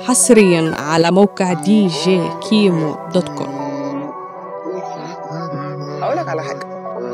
حصريا على موقع دي جي كيمو دوت كوم هقولك على حاجة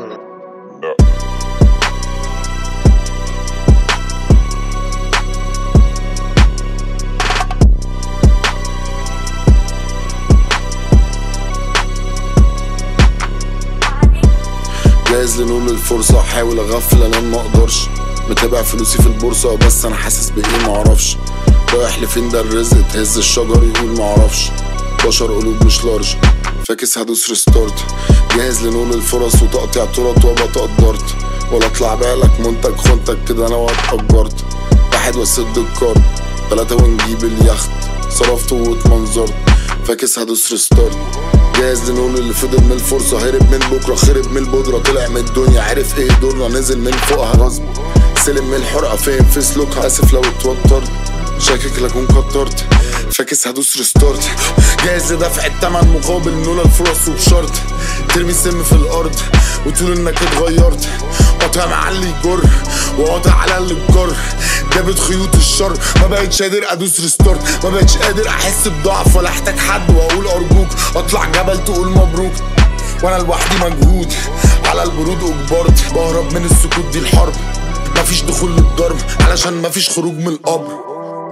جاهز لنقول الفرصة احاول اغفل انا ما اقدرش متابع فلوسي في البورصة بس انا حاسس بايه معرفش رايح لفين ده الرزق تهز الشجر يقول معرفش بشر قلوب مش لارج فاكس هدوس ريستارت جاهز لنقول الفرص وتقطيع ترط وابقى تقدرت ولا اطلع بالك منتج خنتك كده انا واتأجرت واحد واسد الكارد تلاتة ونجيب اليخت صرفت واتمنظرت فاكس هدوس ريستارت جاهز لنقول اللي فضل من الفرصة هرب من بكرة خرب من البودرة طلع من الدنيا عرف ايه دورنا نزل من فوقها غصب سلم من الحرقة فاهم في سلوكها اسف لو اتوترت شاكك لكون كترت فاكس هدوس ريستارت جاهز لدفع التمن مقابل نولا الفرص وبشرط ترمي السم في الارض وتقول انك اتغيرت قاطع معلي يجر وقاطع على اللي الجر جابت خيوط الشر ما بقتش قادر ادوس ريستارت ما بقتش قادر احس بضعف ولا احتاج حد واقول ارجوك اطلع جبل تقول مبروك وانا لوحدي مجهود على البرود اجبرت بهرب من السكوت دي الحرب مفيش دخول للضرب علشان مفيش خروج من القبر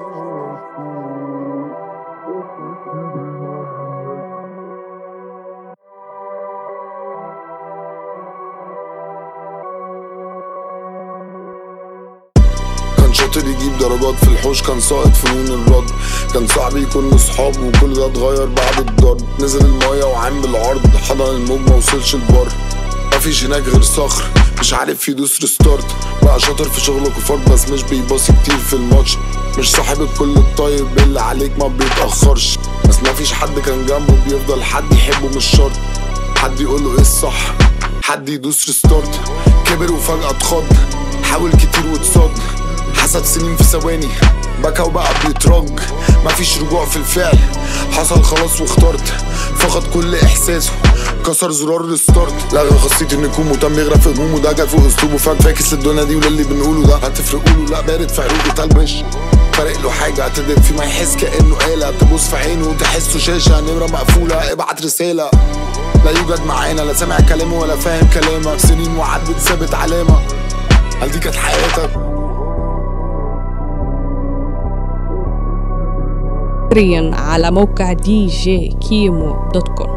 كان شاطر يجيب درجات في الحوش كان ساقط فنون الرد كان صعب يكون اصحاب وكل ده اتغير بعد الضرب نزل المايه وعام بالعرض حضن الموج موصلش البر مفيش هناك غير صخر مش عارف يدوس ريستارت بقى شاطر في شغله كفار بس مش بيباصي كتير في الماتش مش صاحب الكل الطيب اللي عليك ما بيتأخرش بس مفيش حد كان جنبه بيفضل حد يحبه مش شرط حد يقوله ايه الصح حد يدوس ريستارت كبر وفجأة اتخض حاول كتير واتصد حسب سنين في ثواني بكى وبقى بيترج مفيش رجوع في الفعل حصل خلاص واخترت فقد كل احساسه كسر زرار الستارت لغى خاصية انه يكون مهتم يغرق في همومه ده جت فوق اسلوبه فاك فاكس للدنيا دي وللي بنقوله ده هتفرقوا له لا بارد في عروقه تلبش فارق له حاجة هتدب في ما يحس كأنه آلة تبص في عينه وتحسه شاشة نمرة مقفولة ابعت رسالة لا يوجد معانا لا سامع كلامه ولا فاهم كلامك سنين وعدت ثابت علامة هل دي كانت حياتك؟ حصريا على موقع دي جي كيمو دوت كوم